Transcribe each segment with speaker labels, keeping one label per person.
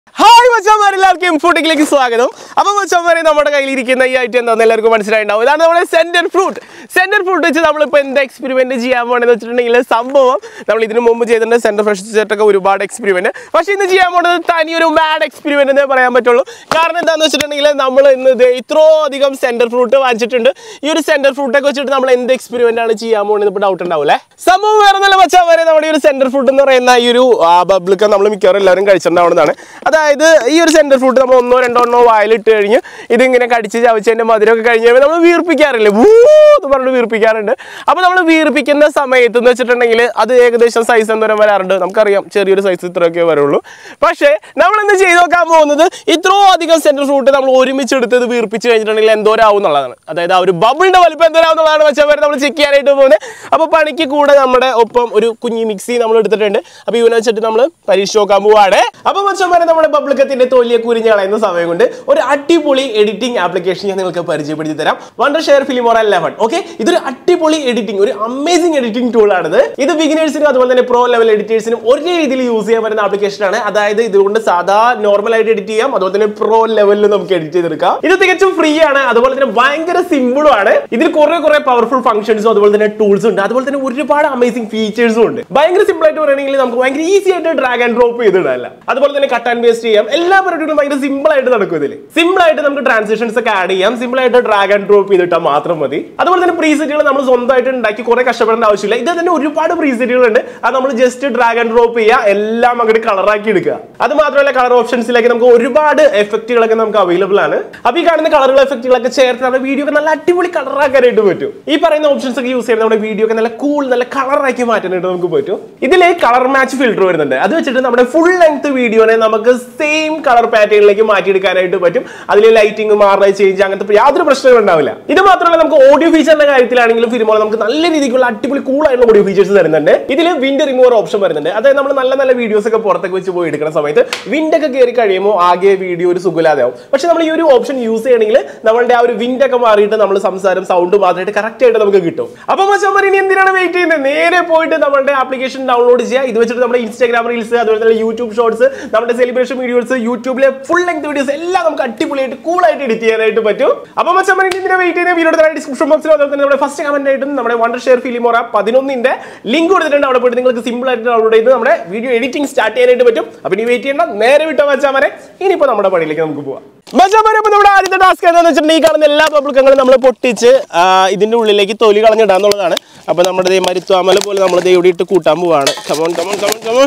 Speaker 1: Hi മച്ചാമാർ എല്ലാവർക്കും ഫുഡിലേക്ക് സ്വാഗതം അപ്പൊ മച്ചാമാരെ നമ്മുടെ കയ്യിലിരിക്കുന്ന ഈ ഐറ്റം എന്താണെന്ന് എല്ലാവർക്കും മനസ്സിലായിട്ടുണ്ടാവും ഇതാണ് നമ്മുടെ സെന്റർ ഫ്രൂട്ട് സെന്റർ ഫ്രൂട്ട് വെച്ച് നമ്മളിപ്പോൾ എന്ത് എക്സ്പെരിമെന്റ് ചെയ്യാൻ പോകണമെന്ന് വെച്ചിട്ടുണ്ടെങ്കിൽ സംഭവം നമ്മൾ ഇതിനു മുമ്പ് ചെയ്തിട്ടുണ്ട് സെന്റർ ഫ്രഷ് സെറ്റൊക്കെ ഒരുപാട് എക്സ്പെരിമെന്റ് പക്ഷേ ഇന്ന് ചെയ്യാൻ പോകുന്നത് തനി ഒരു മാഡ് എക്സ്പെരിമെന്റ് എന്നേ പറയാൻ പറ്റുള്ളൂ കാരണം എന്താണെന്ന് വെച്ചിട്ടുണ്ടെങ്കിൽ നമ്മൾ ഇന്ന് ഇത് ഇത്രയോ അധികം സെന്റർ ഫ്രൂട്ട് വാങ്ങിച്ചിട്ടുണ്ട് ഈ ഒരു സെന്റർ ഫ്രൂട്ടൊക്കെ വെച്ചിട്ട് നമ്മൾ എന്ത് എക്സ്പെരിമെന്റ് ആണ് ചെയ്യാൻ പോകുന്നത് ഇപ്പോൾ ഡൗട്ട് ഉണ്ടാവില്ലേ സംഭവം വേറെ നല്ല മച്ചാമാരെ നമ്മുടെ ഈ ഒരു സെന്റർ ഫ്രൂട്ട് എന്ന് പറയുന്ന ഈ ഒരു ബബിളൊക്കെ നമ്മൾ മിക്കവാറും എല്ലാവരും കഴിച്ചിട്ടുണ്ടാവുന്നതാണ് അതായത് ഈ ഒരു സെന്റർ ഫ്രൂട്ട് നമ്മൾ ഒന്നോ രണ്ടോ എണ്ണോ വായിലിട്ട് കഴിഞ്ഞ് ഇതിങ്ങനെ കടിച്ച് ചവച്ചതിന്റെ മധുരമൊക്കെ കഴിഞ്ഞ് കഴിയുമ്പോൾ നമ്മൾ വീർപ്പിക്കാറില്ലേ വൂ എന്ന് പറഞ്ഞിട്ട് വീർപ്പിക്കാറുണ്ട് അപ്പോൾ നമ്മൾ വീർപ്പിക്കുന്ന സമയത്ത് എന്ന് വെച്ചിട്ടുണ്ടെങ്കിൽ അത് ഏകദേശം സൈസ് എന്തോരം വരാറുണ്ട് നമുക്കറിയാം ചെറിയൊരു സൈസ് ഇത്രയൊക്കെ വരുള്ളൂ പക്ഷേ നമ്മൾ ഇന്ന് ചെയ്ത് നോക്കാൻ പോകുന്നത് ഇത്രയോ അധികം സെന്റർ ഫ്രൂട്ട് നമ്മൾ ഒരുമിച്ച് എടുത്ത് ഇത് വീർപ്പിച്ച് കഴിഞ്ഞിട്ടുണ്ടെങ്കിൽ എന്തോരാവും എന്നുള്ളതാണ് അതായത് ആ ഒരു ബബിളിന്റെ വലിപ്പം എന്തോരാവും എന്നുള്ളതാണ് വെച്ചാൽ നമ്മൾ ചെക്ക് ചെയ്യാനായിട്ട് പോകുന്നത് അപ്പോൾ പണിക്ക് കൂടെ നമ്മുടെ ഒപ്പം ഒരു കുഞ്ഞി മിക്സി നമ്മൾ എടുത്തിട്ടുണ്ട് അപ്പോൾ ഇവനെ വെച്ചിട്ട് നമ്മൾ പരീക്ഷ നോക്കാൻ പോവാണ് അപ്പോൾ മച്ചന്മാരെ നമ്മുടെ ബബിൾക്കത്തിന്റെ തോലിയെ കുരിഞ്ഞ് കളയുന്ന സമയം കൊണ്ട് ഒരു അടിപൊളി എഡിറ്റിംഗ് ആപ്ലിക്കേഷൻ ഞാൻ നിങ്ങൾക്ക് പരിചയപ്പെടുത്തി തരാം wonder share Filmora eleven okay ഇതൊരു അടിപൊളി എഡിറ്റിംഗ് ഒരു അമേസിംഗ് എഡിറ്റിംഗ് ടൂൾ ആണിത് ഇത് ബിഗിനേഴ്സിനും അതുപോലെ തന്നെ പ്രോ ലെവൽ എഡിറ്റേഴ്സിനും ഒരേ രീതിയിൽ യൂസ് ചെയ്യാൻ പറ്റുന്ന ആപ്ലിക്കേഷൻ ആണ് അതായത് ഇതുകൊണ്ട് സാധാ നോർമൽ ആയിട്ട് എഡിറ്റ് ചെയ്യാം അതുപോലെ തന്നെ പ്രോ ലെവലിൽ നമുക്ക് എഡിറ്റ് ചെയ്തെടുക്കാം ഇത് തികച്ചും ഫ്രീ ആണ് അതുപോലെ തന്നെ ഭയങ്കര സിമ്പിളും ആണ് ഇതിൽ കുറെ കുറെ പവർഫുൾ ഫംഗ്ഷൻസും അതുപോലെ തന്നെ ടൂൾസ് ഉണ്ട് അതുപോലെ തന്നെ ഒരുപാട് അമേസിംഗ് ഫീച്ചേഴ്സും ഉണ്ട് ഭയങ്കര സിമ്പിൾ ആയിട്ട് പറയുകയാണെങ്കിൽ നമുക്ക് ഭയങ്കര ഈസി ആയിട്ട് ഡ്രാഗ് ആൻഡ് ഡ്രോപ്പ് ചെയ്തിടല്ല അതുപോലെ തന്നെ കട്ട് ആൻഡ് പേസ്റ്റ് ചെയ്യാം എല്ലാ പരിപാടികളും ഭയങ്കര സിമ്പിൾ ആയിട്ട് നടക്കും ഇതിൽ സിമ്പിൾ ആയിട്ട് നമുക്ക് ട്രാൻസാക്ഷൻസ് ഒക്കെ ആഡ് ചെയ്യാം സിമ്പിൾ ആയിട്ട് ഡ്രാഗ് ആൻഡ് ഡ്രോപ്പ് ചെയ്തിട്ടാൽ മാത്രം മതി അതുപോലെ തന്നെ പ്രീസെറ്റുകൾ നമ്മൾ സ്വന്തമായിട്ട് ഉണ്ടാക്കി കുറെ കഷ്ടപ്പെടേണ്ട ആവശ്യമില്ല ഇത് തന്നെ ഒരുപാട് പ്രീസെറ്റുകൾ ഉണ്ട് അത് നമ്മൾ ജസ്റ്റ് ഡ്രാഗ് ആൻഡ് ഡ്രോപ്പ് ചെയ്യുക എല്ലാം അങ്ങോട്ട് കളറാക്കി എടുക്കുക അത് മാത്രമല്ല കളർ ഓപ്ഷൻസിലേക്ക് നമുക്ക് ഒരുപാട് എഫക്റ്റുകളൊക്കെ നമുക്ക് അവൈലബിൾ ആണ് അപ്പൊ ഈ കാണുന്ന കളറുകൾ എഫക്റ്റുകളൊക്കെ ചേർത്ത് നമ്മുടെ വീഡിയോ ഒക്കെ നല്ല അടിപൊളി കളറാക്കാനായിട്ട് പറ്റും ഈ പറയുന്ന ഓപ്ഷൻസ് ഒക്കെ യൂസ് ചെയ്ത് നമ്മുടെ വീഡിയോ ഒക്കെ നല്ല കൂൾ നല്ല കളറാക്കി മാറ്റാനായിട്ട് നമുക്ക് പറ്റും ഇതിൽ കളർ മാച്ച് ഫിൽറ്റർ വരുന്നുണ്ട് അത് വെച്ചിട്ട് നമ്മുടെ ഫുൾ ലെങ്ത് വീഡിയോനെ നമുക്ക് സെയിം കളർ പാറ്റേണിലേക്ക് മാറ്റിയെടുക്കാനായിട്ട് പറ്റും അതിൽ ലൈറ്റിംഗ് മാറുന്ന ചേഞ്ച് അങ്ങനത്തെ യാതൊരു പ്രശ്നങ്ങളും ഉണ്ടാവില്ല ഇത് മാത്രമല്ല നമുക്ക് ഓഡിയോ ഫീച്ചറിന്റെ കാര്യത്തിലാണെങ്കിലും ഫിലിമോൾ നമുക്ക് നല്ല രീതിക്കുള്ള അടിപൊളി കൂൾ ആയിട്ടുള്ള ഓഡിയോ ഫീച്ചേഴ്സ് തരുന്നുണ്ട് ഇതിൽ വിൻഡ് റിമൂവർ ഓപ്ഷൻ വരുന്നുണ്ട് അതായത് നമ്മൾ നല്ല നല്ല വീഡിയോസ് ഒക്കെ പുറത്തേക്ക് വെച്ച് പോയി എടുക്കുന്ന സമയത്ത് വിൻഡ് ഒക്കെ കയറി കഴിയുമ്പോൾ ആകെ വീഡിയോ ഒരു സുഖമില്ലാതെ ആവും പക്ഷെ നമ്മൾ ഈ ഒരു ഓപ്ഷൻ യൂസ് ചെയ്യണമെങ്കിൽ നമ്മളുടെ ആ ഒരു വിൻഡ് ഒക്കെ മാറിയിട്ട് നമ്മൾ സംസാരം സൗണ്ട് മാത്രമായിട്ട് കറക്റ്റ് ആയിട്ട് നമുക്ക് കിട്ടും അപ്പൊ മച്ചമ്മ ഇനി എന്തിനാണ് വെയിറ്റ് ചെയ്യുന്നത് നേരെ പോയിട്ട് നമ്മുടെ ആപ്ലിക്കേഷൻ ഡൗൺലോഡ് ചെയ്യുക ഇത് വെച്ചിട്ട് നമ്മുടെ ഇൻസ്റ്റാഗ്രാം റീൽസ് അതുപോലെ തന്നെ യൂട്യൂബ് ഷോർട്സ് നമ്മുടെ സെലിബ്രേഷൻ വീഡിയോസ് യൂട്യൂബിലെ ഫുൾ ലെങ്ത് വീഡിയോസ് എല്ലാം നമുക്ക് അടിപൊളിയായിട്ട് കൂൾ ആയിട്ട് എഡിറ്റ് ചെയ്യാനായിട്ട് പറ്റും അപ്പൊ മച്ചമ്മ ഇനി എന്തിനാ വെയിറ്റ് ചെയ്യുന്നത് വീഡിയോ ഡിസ്ക്രിപ്ഷൻ ബോക്സിൽ അതുപോലെ തന്നെ നമ്മുടെ ഫസ്റ്റ് കമന്റ് ആയിട്ടും നമ്മുടെ വണ്ടർ ഷെയർ ഫിലിമോറ പതിനൊന്നിന്റെ ലിങ്ക് കൊടുത്തിട്ടുണ്ട് അവിടെ പോയിട്ട് നിങ്ങൾക്ക് സിമ്പിൾ ആയിട്ട് ഡൗൺലോഡ് ചെയ്ത് നമ്മുടെ വീഡിയോ എഡിറ്റിംഗ് സ്റ്റാർട്ട് ചെയ്യാനായിട്ട് പറ്റും അപ്പൊ ഇനി വെയിറ്റ് ചെയ്യണ്ട നേരെ വിട്ടോ മച്ചാമാരെ ഇനിയിപ്പോ നമ്മുടെ പണിയിലേക്ക് നമുക്ക് പോവാം മച്ചാമാരെ അപ്പൊ നമ്മുടെ ആദ്യത്തെ ടാസ്ക് എന്താണെന്ന് വെച്ചിട്ടുണ്ടെങ്കിൽ ഈ കാണുന്ന എല്ലാ പബ്ലിക്കങ്ങളും നമ്മൾ പൊട്ടിച്ച് ആ, ഇതിന്റെ ഉള്ളിലേക്ക് തൊലി കളഞ്ഞിടാന്നുള്ളതാണ് അപ്പൊ നമ്മുടെ ദേ മരുത്വാമല പോലെ നമ്മൾ ദേ ഇവിടെ ഇട്ട് കൂട്ടാൻ പോവാണ് കമോൺ കമോൺ കമോൺ കമോൺ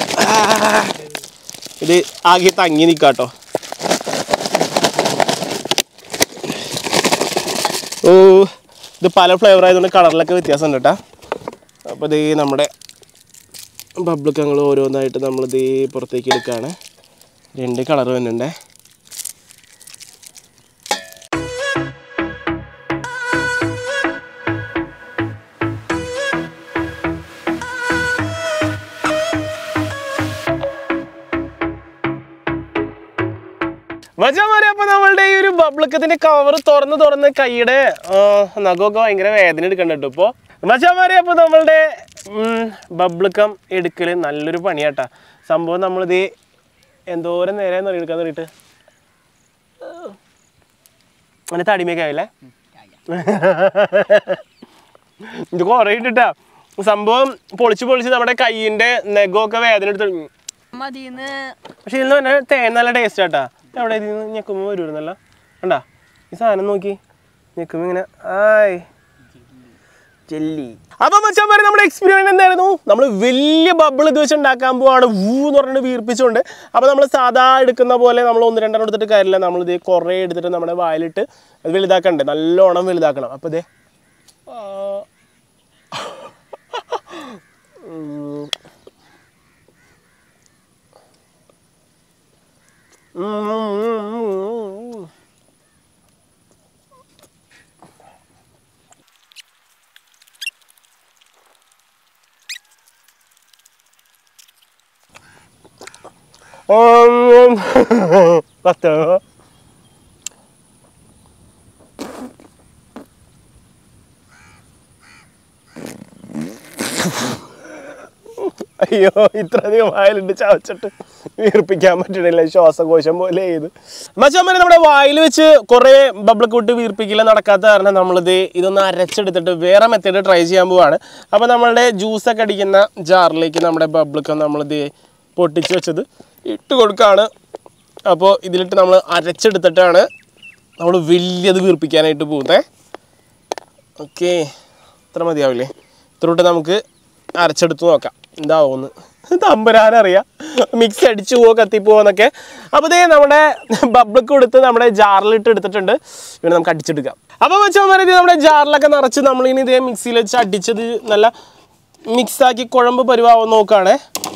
Speaker 1: ഇത് ആകെ തങ്ങി നിൽക്കാട്ടോ ഓ ഇത് പല ഫ്ലേവർ ആയതുകൊണ്ട് കളറിലൊക്കെ വ്യത്യാസം ഉണ്ട് കേട്ടോ അപ്പോൾ ഇത് നമ്മുടെ ബബ്ലക്കങ്ങൾ ഓരോന്നായിട്ട് നമ്മളിത് പുറത്തേക്ക് എടുക്കുകയാണ് രണ്ട് കളർ വരുന്നുണ്ടേ മച്ചാമാരെ അപ്പൊ നമ്മളുടെ ഈ ഒരു ബബ്ലക്കത്തിന്റെ കവർ തുറന്ന് തുറന്ന് കൈയുടെ ആ, നഖമൊക്കെ ഭയങ്കര വേദന എടുക്കണ്ട ഇപ്പൊ മച്ചാമാരെ അപ്പൊ നമ്മളുടെ ഉം, ബബ്ലക്കം എടുക്കല് നല്ലൊരു പണിയാട്ടാ സംഭവം നമ്മളിത് എന്തോരം നേരെ എടുക്കാൻ തുടങ്ങിയിട്ട് അങ്ങനെ തടിമയൊക്കെ ആയില്ലേ ഇത് കുറേ ഇട്ടിട്ടാ സംഭവം പൊളിച്ച് പൊളിച്ച് നമ്മുടെ കൈയിന്റെ നെഗമൊക്കെ വേദന എടുത്ത് തുടങ്ങി
Speaker 2: മതിന്ന്
Speaker 1: പക്ഷെ ഇതിൽ തന്നെ തേൻ നല്ല ടേസ്റ്റ് ആട്ടാ എവിടെ ഇതിന്ന് ഞെക്കുമ്പോൾ വരുന്നല്ലോ കണ്ടാ ഈ സാധനം നോക്കി ഞെക്കുമ്പോൾ ഇങ്ങനെ ആയ് ജെല്ലി അപ്പൊ മച്ചാൻ പറയും നമ്മുടെ എക്സ്പീരിയൻസ് എന്തായിരുന്നു നമ്മൾ വലിയ ബബിൾ ഇത് വെച്ച് ഉണ്ടാക്കാൻ പോവാണ് വൂ എന്ന് പറഞ്ഞിട്ട് വീർപ്പിച്ചുകൊണ്ട് അപ്പൊ നമ്മൾ സാധാ എടുക്കുന്ന പോലെ നമ്മൾ ഒന്ന് രണ്ടെണ്ണം എടുത്തിട്ട് കാര്യമില്ല നമ്മൾ ഇത് കുറേ എടുത്തിട്ട് നമ്മുടെ വായിലിട്ട് അത് വലുതാക്കണ്ടേ നല്ലോണം വലുതാക്കണം അപ്പൊ ഇതേ ആ. ഉം. ഉം. Um, Warte. അയ്യോ ഇത്രയധികം വായിലുണ്ട് ചവച്ചിട്ട് വീർപ്പിക്കാൻ പറ്റണില്ല ശ്വാസകോശം പോലെ ചെയ്ത് മച്ചാമ്മനെ നമ്മുടെ വായിൽ വെച്ച് കുറേ ബബിൾ കൂട്ട് വീർപ്പിക്കില്ല നടക്കാത്ത കാരണം നമ്മളിത് ഇതൊന്ന് അരച്ചെടുത്തിട്ട് വേറെ മെത്തേഡ് ട്രൈ ചെയ്യാൻ പോവാണ് അപ്പോൾ നമ്മളുടെ ജ്യൂസൊക്കെ അടിക്കുന്ന ജാറിലേക്ക് നമ്മുടെ ബബിളൊക്കെ നമ്മളിത് പൊട്ടിച്ച് വെച്ചത് ഇട്ട് കൊടുക്കുകയാണ് അപ്പോൾ ഇതിലിട്ട് നമ്മൾ അരച്ചെടുത്തിട്ടാണ് നമ്മൾ വലിയത് വീർപ്പിക്കാനായിട്ട് പോകുന്നത് ഓക്കെ ഇത്ര മതിയാവില്ലേ ഇത്രോട്ട് നമുക്ക് അരച്ചെടുത്ത് നോക്കാം എന്താവുമെന്ന് തമ്പരാനറിയാം മിക്സ് അടിച്ചു പോവോ കത്തിപ്പോവോ എന്നൊക്കെ അപ്പോൾ ഇതേ നമ്മുടെ ബബ്ലൊക്കെ കൊടുത്ത് നമ്മുടെ ജാറിലിട്ട് എടുത്തിട്ടുണ്ട് ഇവനെ നമുക്ക് അടിച്ചെടുക്കാം അപ്പോൾ വെച്ചാൽ ഇത് നമ്മുടെ ജാറിലൊക്കെ നിറച്ച് നമ്മളിനി ഇതേ മിക്സിയിൽ വെച്ച് അടിച്ചത് നല്ല മിക്സാക്കി കുഴമ്പ് പരിവാവും നോക്കുകയാണേ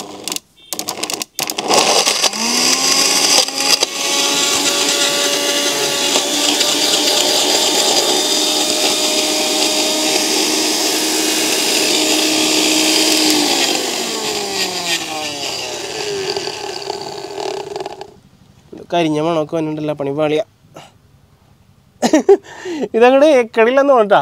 Speaker 1: കരിഞ്ഞ മണമൊക്കെ വന്നിട്ടില്ല പണി പാളിയ ഇതങ്ങോട്ട് എക്കടില്ലെന്ന് തോന്നട്ടാ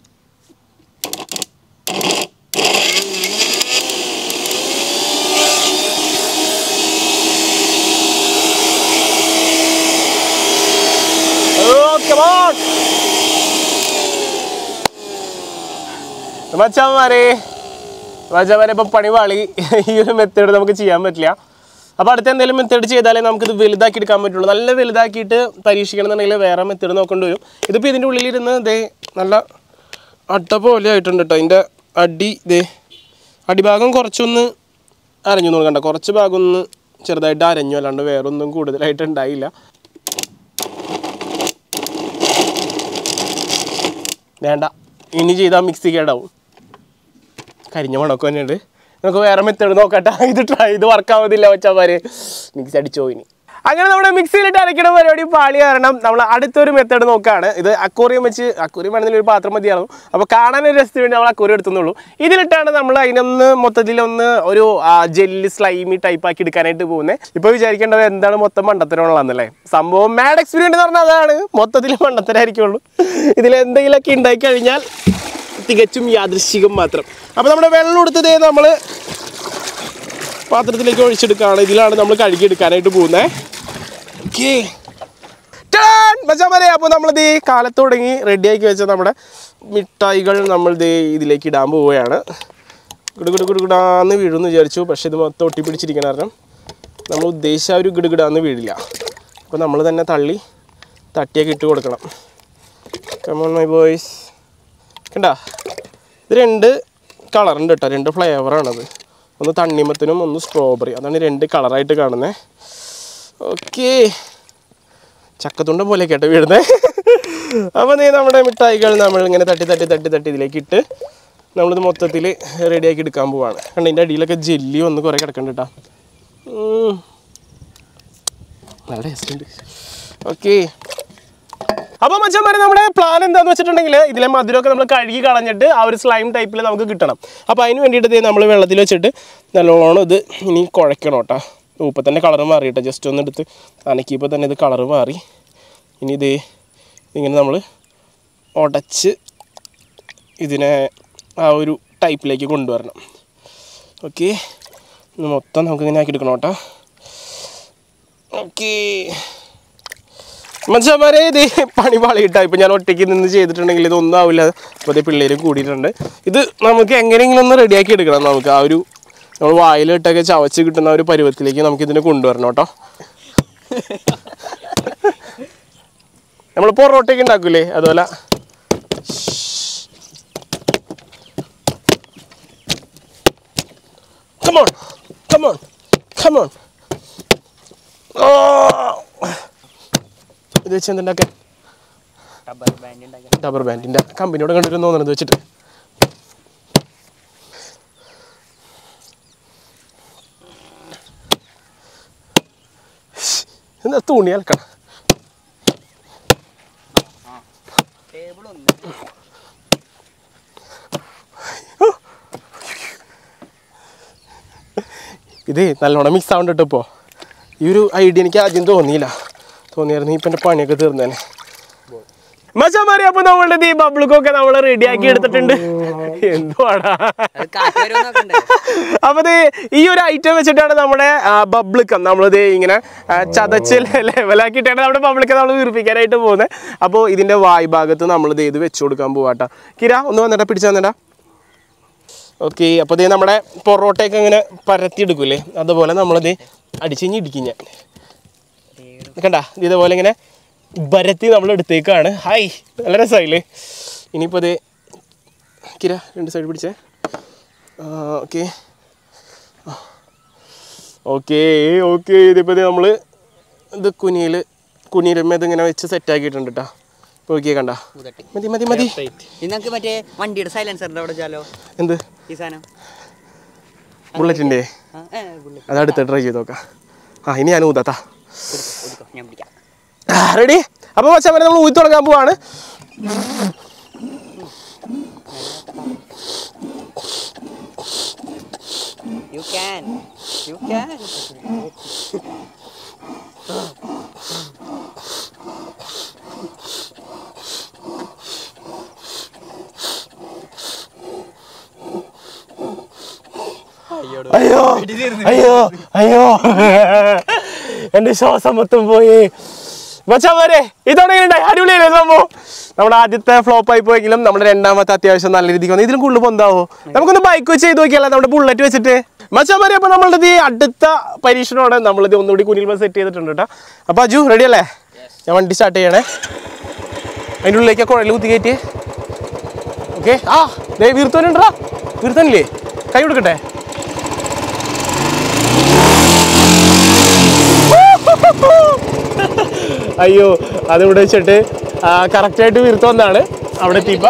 Speaker 1: മച്ചാമാരെ മച്ചാമാരെ ഇപ്പം പണി പാളി ഈ ഒരു മെത്തേഡ് നമുക്ക് ചെയ്യാൻ പറ്റില്ല അപ്പോൾ അടുത്ത എന്തെങ്കിലും മെത്തേഡ് ചെയ്താലേ നമുക്കിത് വലുതാക്കി എടുക്കാൻ പറ്റുള്ളൂ നല്ല വലുതാക്കിയിട്ട് പരീക്ഷിക്കണം എന്നുണ്ടെങ്കിൽ വേറെ മെത്തേഡ് നോക്കേണ്ടി വരും ഇതിപ്പോൾ ഇതിൻ്റെ ഉള്ളിലിരുന്ന് ദേ നല്ല അട്ട പോലെ ആയിട്ടുണ്ട് കേട്ടോ അതിൻ്റെ അടി ദേ അടിഭാഗം കുറച്ചൊന്ന് അരഞ്ഞു നോക്കണ്ട കുറച്ച് ഭാഗം ഒന്ന് ചെറുതായിട്ട് അരഞ്ഞു അല്ലാണ്ട് വേറെ ഒന്നും കൂടുതലായിട്ട് ഉണ്ടായില്ല വേണ്ട ഇനി ചെയ്താൽ മിക്സി കേടാവും കരിഞ്ഞ മണമൊക്കെ തന്നെയുണ്ട് നമുക്ക് വേറെ മെത്തേഡ് നോക്കട്ടെ ഇത് ട്രൈ ഇത് വർക്ക് ആവുന്നില്ല വെച്ചാൽ മിക്സി അടിച്ചോ ഇനി അങ്ങനെ നമ്മുടെ മിക്സിയിലിട്ട് അരയ്ക്കണ പരിപാടി പാളി കാരണം നമ്മൾ അടുത്തൊരു മെത്തേഡ് നോക്കുകയാണ് ഇത് അക്വറിയം വെച്ച് അക്വറിയം വേണമെങ്കിൽ ഒരു പാത്രം മതിയാവും അപ്പോൾ കാണാൻ ഒരു രസത്തിന് വേണ്ടി നമ്മൾ അക്വറിയം എടുത്തുന്നുള്ളൂ ഇതിലിട്ടാണ് നമ്മൾ അതിനൊന്ന് മൊത്തത്തിൽ ഒന്ന് ഒരു ജെല്ലി സ്ലൈമി ടൈപ്പ് ആക്കി എടുക്കാനായിട്ട് പോകുന്നത് ഇപ്പോൾ വിചാരിക്കേണ്ടത് എന്താണ് മൊത്തം മണ്ടത്തരമുള്ളതെന്നല്ലേ സംഭവം മാഡ് എക്സ്പീരിയൻസ് എന്ന് പറഞ്ഞാൽ അതാണ് മൊത്തത്തിൽ മണ്ടത്തരായിരിക്കുള്ളൂ ഇതിൽ എന്തെങ്കിലുമൊക്കെ ഉണ്ടായി കഴിഞ്ഞാൽ തികച്ചും യാദൃശികം മാത്രം അപ്പോൾ നമ്മുടെ വെള്ളം എടുത്തതേ നമ്മൾ പാത്രത്തിലേക്ക് ഒഴിച്ചെടുക്കുകയാണ് ഇതിലാണ് നമ്മൾ കഴുകിയെടുക്കാനായിട്ട് പോകുന്നത് ഓക്കേ മച്ചാമാരെ അപ്പോൾ നമ്മളിത് ഈ കാലത്ത് തുടങ്ങി റെഡിയാക്കി വെച്ച നമ്മുടെ മിഠായികൾ നമ്മൾ ദേ ഇതിലേക്ക് ഇടാൻ പോവുകയാണ് ഗിടുഗിടു ഗിടുഗിടാന്ന് വീഴുമെന്ന് വിചാരിച്ചു പക്ഷേ ഇത് മൊത്തം ഒട്ടിപ്പിടിച്ചിരിക്കണം കാരണം നമ്മൾ ഉദ്ദേശിച്ച ആ ഒരു ഗിടുഗിടാന്ന് വീഴില്ല അപ്പോൾ നമ്മൾ തന്നെ തള്ളി തട്ടിയൊക്കെ ഇട്ട് കൊടുക്കണം കമോൺ മൈ ബോയ്സ് കണ്ട ഇത് രണ്ട് കളറുണ്ട് കേട്ടോ രണ്ട് ഫ്ലേവറാണത് ഒന്ന് തണ്ണിമത്തിനും ഒന്ന് സ്ട്രോബെറി അതാണ് ഈ രണ്ട് കളറായിട്ട് കാണുന്നത് ഓക്കേ ചക്കത്തുണ്ട പോലെ കേട്ടോ വീഴുന്നത് അപ്പോൾ നീ നമ്മുടെ മിഠായികൾ നമ്മൾ ഇങ്ങനെ തട്ടി തട്ടി തട്ടി തട്ടി ഇതിലേക്ക് ഇട്ട് നമ്മളിത് മൊത്തത്തിൽ റെഡിയാക്കി എടുക്കാൻ പോവാണ് കണ്ട ഇതിൻ്റെ അടിയിലൊക്കെ ജെല്ലി ഒന്ന് കുറേ കിടക്കുന്നുണ്ട് കേട്ടോ ഉം. നല്ല ടേസ്റ്റ് ഉണ്ട് ഓക്കേ അപ്പോൾ മച്ചന്മാരെ നമ്മുടെ പ്ലാൻ എന്താന്ന് വെച്ചിട്ടുണ്ടെങ്കിൽ ഇതിലെ മധുരമൊക്കെ നമ്മൾ കഴുകി കളഞ്ഞിട്ട് ആ ഒരു സ്ലൈം ടൈപ്പിൽ നമുക്ക് കിട്ടണം അപ്പോൾ അതിന് വേണ്ടിയിട്ട് ദേ നമ്മൾ വെള്ളത്തിൽ വെച്ചിട്ട് നല്ലോണം ഇത് ഇനി കുഴക്കണം കേട്ടോ ഇപ്പം തന്നെ കളറ് മാറി കേട്ടോ ജസ്റ്റ് ഒന്ന് എടുത്ത് അനക്കിയപ്പോൾ തന്നെ ഇത് കളറ് മാറി ഇനി ഇത് ഇങ്ങനെ നമ്മൾ ഉടച്ച് ഇതിനെ ആ ഒരു ടൈപ്പിലേക്ക് കൊണ്ടുവരണം ഓക്കെ മൊത്തം നമുക്ക് ഇങ്ങനെ ആക്കി എടുക്കണം കേട്ടോ ഓക്കേ മനുഷ്യന്മാരെ ഇത് പണി പാളിയിട്ടാ ഇപ്പം ഞാൻ ഒറ്റയ്ക്ക് നിന്ന് ചെയ്തിട്ടുണ്ടെങ്കിൽ ഇതൊന്നും ആവില്ല അപ്പോൾ അതേ പിള്ളേരും കൂടിയിട്ടുണ്ട് ഇത് നമുക്ക് എങ്ങനെയെങ്കിലും ഒന്ന് റെഡിയാക്കി എടുക്കണം നമുക്ക് ആ ഒരു നമ്മൾ വായിലിട്ടൊക്കെ ചവച്ച് കിട്ടുന്ന ആ ഒരു പരുവത്തിലേക്ക് നമുക്ക് ഇതിനെ കൊണ്ടുവരണം കേട്ടോ നമ്മൾ പൊറോട്ടയൊക്കെ ഉണ്ടാക്കൂലേ അതുപോലെ കമോൺ കമോൺ കമോൺ ഓ ഇത് വെച്ച് എന്തുണ്ടാക്കാൻ
Speaker 2: റബ്ബർ ബാൻഡ് ഉണ്ടാക്കാൻ
Speaker 1: റബ്ബർ ബാൻഡിൻ്റെ കമ്പനിയോട് കണ്ടിരുന്നു തോന്നുന്നത് വെച്ചിട്ട് എന്താ തുണി അലക്കണം
Speaker 2: ടേബിൾ ഒന്ന്
Speaker 1: ഇത് നല്ലോണം മിക്സ് ആവുന്നുണ്ട് ഇപ്പോൾ ഈ ഒരു ഐഡിയ എനിക്ക് ആദ്യം തോന്നിയില്ല തോന്നിയായിരുന്നു ഇപ്പം എൻ്റെ പണിയൊക്കെ തീർന്നേനെ മച്ചാമാരി അപ്പോൾ നമ്മളുടെ ഈ ബബിൾക്കൊക്കെ നമ്മൾ റെഡിയാക്കി എടുത്തിട്ടുണ്ട് എന്തുവാടാ
Speaker 2: അത് കാറ്റ് വരുമോ നോക്കണ്ടേ
Speaker 1: അപ്പൊ ദേ ഈ ഒരു ഐറ്റം വെച്ചിട്ടാണ് നമ്മുടെ ബബ്ലിക്കം നമ്മളിത് ഇങ്ങനെ ആ, ചതച്ച് ലെവലാക്കിയിട്ടാണ് നമ്മുടെ ബബ്ലിക്കം നമ്മൾ വീർപ്പിക്കാനായിട്ട് പോകുന്നത് അപ്പോൾ ഇതിന്റെ വായ് ഭാഗത്ത് നമ്മൾ ഇത് വെച്ച് കൊടുക്കാൻ പോവാട്ടാ കിര ഒന്ന് വന്നിട്ടാ പിടിച്ചു തന്നിട്ടാ ഓക്കെ അപ്പോൾ ദേ നമ്മുടെ പൊറോട്ടയൊക്കെ ഇങ്ങനെ പരത്തിയെടുക്കൂലേ അതുപോലെ നമ്മളിത് അടിച്ചു ഇടിക്കും ഞാൻ കണ്ട ഇതേപോലെ ഇങ്ങനെ ബരത്തി നമ്മൾ എടുത്തേക്കാണ് ഹായ് നല്ല രസമായില്ലേ ഇനിയിപ്പോൾ ഇത് കിര രണ്ട് സൈഡ് പിടിച്ചേ ഓക്കെ ഓക്കെ ഓക്കെ ഇതിപ്പോൾ നമ്മൾ ഇത് കുനിയിൽ കുനിയിലുമ്മ ഇതിങ്ങനെ വെച്ച് സെറ്റ് ആക്കിയിട്ടുണ്ട് കേട്ടോ ഇപ്പോൾ ഓക്കെ കണ്ട
Speaker 2: ഊതട്ടി
Speaker 1: മതി മതി മതി
Speaker 2: ഇത് നമുക്ക് മറ്റേ വണ്ടിയുടെ സൈലൻസറിന്റെ അവിടെ ചാലോ
Speaker 1: എന്ത്
Speaker 2: ഈ സാധനം
Speaker 1: ബുള്ളറ്റിൻ്റെ
Speaker 2: ആ, ഏ, bullet.
Speaker 1: അത് അടുത്ത് ട്രൈ ചെയ്ത് നോക്കാം ആ ഇനി ഞാൻ ഊതാത്താ
Speaker 2: ഒതുക്കോ, ഒതുക്കോ, ഞാൻ പിടിക്കാം
Speaker 1: റെഡി അപ്പോൾ വെച്ചാൽ നമ്മൾ ഊതി തുടങ്ങാൻ പോവാണ്
Speaker 2: യു ക്യാൻ യു ക്യാൻ
Speaker 1: അയ്യോ അയ്യോ അയ്യോ എന്റെ ശ്വാസം മൊത്തം പോയി മച്ചാമാരെ ഇതോടെ ഉണ്ടായി അടിപൊളിയല്ലേ സംഭവം നമ്മുടെ ആദ്യത്തെ ഫ്ലോപ്പ് ആയി പോയെങ്കിലും നമ്മുടെ രണ്ടാമത്തെ അത്യാവശ്യം നല്ല രീതിക്ക് വന്നു ഇതിലും കൂടുതൽ പൊന്താവോ നമുക്കൊന്ന് ബൈക്ക് വെച്ച് ചെയ്ത് നോക്കിയാലോ നമ്മുടെ ബുള്ളറ്റ് വെച്ചിട്ട് മച്ചാമാരെ അപ്പൊ നമ്മളുടെ ഈ അടുത്ത പരീക്ഷണമാണ് നമ്മളിത് ഒന്നുകൂടി കുനിൽ ബസ് സെറ്റ് ചെയ്തിട്ടുണ്ട് കേട്ടോ അപ്പൊ അജു റെഡി അല്ലേ ഞാൻ വണ്ടി സ്റ്റാർട്ട് ചെയ്യണേ അതിൻ്റെ ഉള്ളിലേക്ക് കുഴൽ കുത്തി കയറ്റിയേ ഓക്കെ ആ ദേ വീർത്തോനുണ്ടാ വീർത്തോനില്ലേ കൈ കൊടുക്കട്ടെ അയ്യോ അതിവിടെ വെച്ചിട്ട് കറക്റ്റായിട്ട് വീർത്ത് വന്നാണ് അവിടെ എത്തിയപ്പോ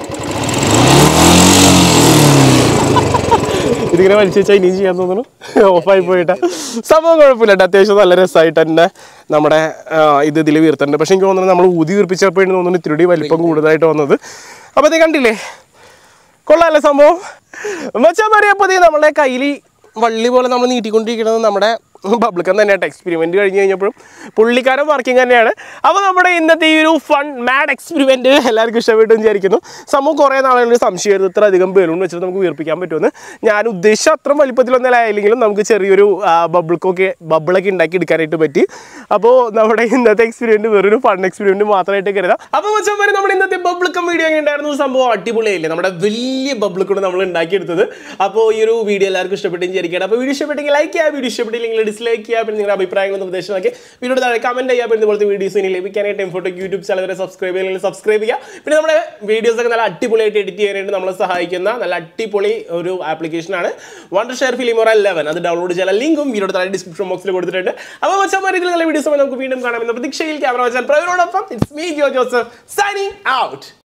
Speaker 1: ഇതിങ്ങനെ വലിച്ചു വെച്ചാൽ ഇനിയും ചെയ്യാൻ തോന്നുന്നു ഓഫായി പോയിട്ടാ സംഭവം കുഴപ്പമില്ല കേട്ടോ അത്യാവശ്യം നല്ല രസമായിട്ട് തന്നെ നമ്മുടെ ആ, ഇത് ഇതിൽ വീർത്തുണ്ട് പക്ഷെ എനിക്ക് തോന്നുന്നു നമ്മൾ ഊതി വീർപ്പിച്ചപ്പോഴാണ് തോന്നുന്നു ഇത്തിരി വലിപ്പം കൂടുതലായിട്ട് വന്നത് അപ്പോൾ അത് കണ്ടില്ലേ കൊള്ളാല്ലേ സംഭവം മച്ചാൻ പറയപ്പോൾ നമ്മുടെ കയ്യിൽ വള്ളി പോലെ നമ്മൾ നീട്ടിക്കൊണ്ടിരിക്കുന്നത് നമ്മുടെ ബബ്ലിക്കൻ തന്നെയായിട്ട് എക്സ്പെരിമെൻറ്റ് കഴിഞ്ഞ് കഴിഞ്ഞപ്പോഴും പുള്ളിക്കാരൻ വർക്കിംഗ് തന്നെയാണ് അപ്പോൾ നമ്മുടെ ഇന്നത്തെ ഈ ഒരു ഫൺ മാഡ് എക്സ്പെരിമെൻറ്റ് എല്ലാവർക്കും ഇഷ്ടപ്പെട്ടു എന്ന് വിചാരിക്കുന്നു സംഭവം കുറേ നാളുകളിൽ സംശയമായിരുന്നു ഇത്ര അധികം ബലൂൺ വെച്ചിട്ട് നമുക്ക് വീർപ്പിക്കാൻ പറ്റുമെന്ന് ഞാൻ ഉദ്ദേശിച്ച അത്ര വലിപ്പത്തിലൊന്നും ആയില്ലെങ്കിലും നമുക്ക് ചെറിയൊരു ബബിൾക്കൊക്കെ ബബിളൊക്കെ ഉണ്ടാക്കി എടുക്കാനായിട്ട് പറ്റി അപ്പോൾ നമ്മുടെ ഇന്നത്തെ എക്സ്പീരിയൻറ്റ് വെറൊരു ഫൺ എക്സ്പീരിയൻറ്റ് മാത്രമായിട്ട് കരുതാം അപ്പോൾ മച്ചാൻ വരെ നമ്മുടെ ഇന്നത്തെ ബബിൾക്കം വീഡിയോ എങ്ങനെ ഉണ്ടായിരുന്നു സംഭവം അടിപൊളിയായില്ലേ നമ്മുടെ വലിയ ബബിൾക്കൂടെ നമ്മൾ ഉണ്ടാക്കിയെടുത്തത് അപ്പോൾ ഈ ഒരു വീഡിയോ എല്ലാവർക്കും ഇഷ്ടപ്പെട്ടെന്ന് വിചാരിക്കണം അപ്പോൾ വീഡിയോ ഇഷ്ടപ്പെട്ടെങ്കിൽ ലൈക്ക് ചെയ്യുക വീഡിയോ ഇഷ്ടപ്പെട്ടില്ലെങ്കിൽ ഡിസ്ലൈക്ക് ചെയ്യുക പിന്നെ നിങ്ങളുടെ അഭിപ്രായങ്ങളും നിർദ്ദേശങ്ങളൊക്കെ വീഡിയോ താഴെ കമന്റ് ചെയ്യുക പിന്നെ ഇതുപോലത്തെ വീഡിയോസ് ഇനി ലഭിക്കാനായിട്ട് എംഫോട്ടോ യൂട്യൂബ് ചാനൽ വരെ സബ്സ്ക്രൈബ് ചെയ്യണമെങ്കിൽ സബ്സ്ക്രൈബ് ചെയ്യുക പിന്നെ നമ്മുടെ വീഡിയോസ് ഒക്കെ നല്ല അടിപൊളിയായിട്ട് എഡിറ്റ് ചെയ്യാനായിട്ട് നമ്മളെ സഹായിക്കുന്ന നല്ല അടിപൊളി ഒരു ആപ്ലിക്കേഷനാണ് വണ്ടർ ഷെയർ ഫിലിമോറ ലെവൻ അത് ഡൗൺലോഡ് ചെയ്യാൻ ലിങ്കും വീഡിയോ താഴെ ഡിസ്ക്രിപ്ഷൻ ബോക്സിൽ കൊടുത്തിട്ടുണ്ട് അപ്പോൾ മച്ചാൻ രീതിയിൽ നല്ല വീഡിയോസ് നമുക്ക് വീണ്ടും കാണാമെന്ന പ്രതീക്ഷയിൽ ക്യാമറ വെച്ചാൽ പ്രവീണോടൊപ്പം it's me Jo Joseph signing out